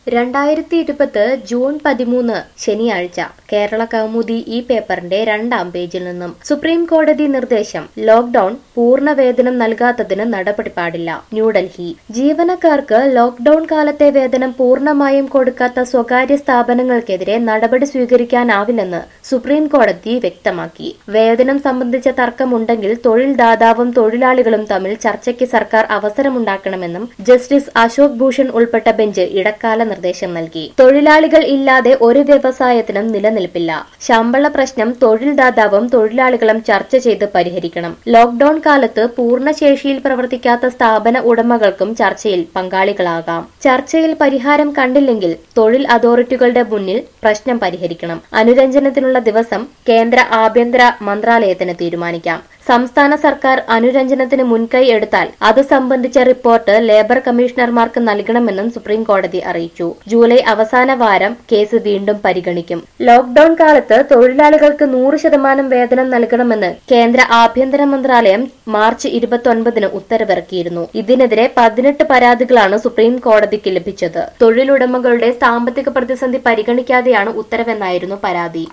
രണ്ടായിരത്തി ഇരുപത് ജൂൺ പതിമൂന്ന് ശനിയാഴ്ച കേരള കൗമുദി ഈ പേപ്പറിന്റെ രണ്ടാം പേജിൽ നിന്നും സുപ്രീം കോടതി നിർദ്ദേശം ലോക്ഡൌൺ പൂർണ്ണ വേതനം നൽകാത്തതിന് നടപടി പാടില്ല ന്യൂഡൽഹി ജീവനക്കാർക്ക് ലോക്ഡൌൺ കാലത്തെ വേതനം പൂർണ്ണമായും കൊടുക്കാത്ത സ്വകാര്യ സ്ഥാപനങ്ങൾക്കെതിരെ നടപടി സ്വീകരിക്കാനാവില്ലെന്ന് സുപ്രീം കോടതി വ്യക്തമാക്കി വേതനം സംബന്ധിച്ച തർക്കമുണ്ടെങ്കിൽ തൊഴിൽ ദാതാവും തൊഴിലാളികളും തമ്മിൽ ചർച്ചയ്ക്ക് സർക്കാർ അവസരമുണ്ടാക്കണമെന്നും ജസ്റ്റിസ് അശോക് ഭൂഷൺ ഉൾപ്പെട്ട ബെഞ്ച് ഇടക്കാല നിർദ്ദേശം നൽകി തൊഴിലാളികൾ ഇല്ലാതെ ഒരു വ്യവസായത്തിനും നിലനിൽപ്പില്ല ശമ്പള പ്രശ്നം തൊഴിൽ ദാതാവും തൊഴിലാളികളും ചർച്ച ചെയ്ത് പരിഹരിക്കണം ലോക്ഡൌൺ കാലത്ത് പൂർണ്ണശേഷിയിൽ പ്രവർത്തിക്കാത്ത സ്ഥാപന ഉടമകൾക്കും ചർച്ചയിൽ പങ്കാളികളാകാം ചർച്ചയിൽ പരിഹാരം കണ്ടില്ലെങ്കിൽ തൊഴിൽ അതോറിറ്റികളുടെ മുന്നിൽ പ്രശ്നം പരിഹരിക്കണം അനുരഞ്ജനത്തിനുള്ള ദിവസം കേന്ദ്ര ആഭ്യന്തര മന്ത്രാലയത്തിന് തീരുമാനിക്കാം സംസ്ഥാന സർക്കാർ അനുരഞ്ജനത്തിന് മുൻകൈ എടുത്താൽ അത് സംബന്ധിച്ച റിപ്പോർട്ട് ലേബർ കമ്മീഷണർമാർക്ക് നൽകണമെന്നും സുപ്രീം കോടതി അറിയിച്ചു ജൂലൈ അവസാന വാരം കേസ് വീണ്ടും പരിഗണിക്കും ലോക്ഡൌൺ കാലത്ത് തൊഴിലാളികൾക്ക് നൂറ് ശതമാനം വേതനം നൽകണമെന്ന് കേന്ദ്ര ആഭ്യന്തര മന്ത്രാലയം മാർച്ച് ഇരുപത്തൊൻപതിന് ഉത്തരവിറക്കിയിരുന്നു ഇതിനെതിരെ പതിനെട്ട് പരാതികളാണ് സുപ്രീം കോടതിക്ക് ലഭിച്ചത് തൊഴിലുടമകളുടെ സാമ്പത്തിക പ്രതിസന്ധി പരിഗണിക്കാതെയാണ് ഉത്തരവെന്നായിരുന്നു പരാതി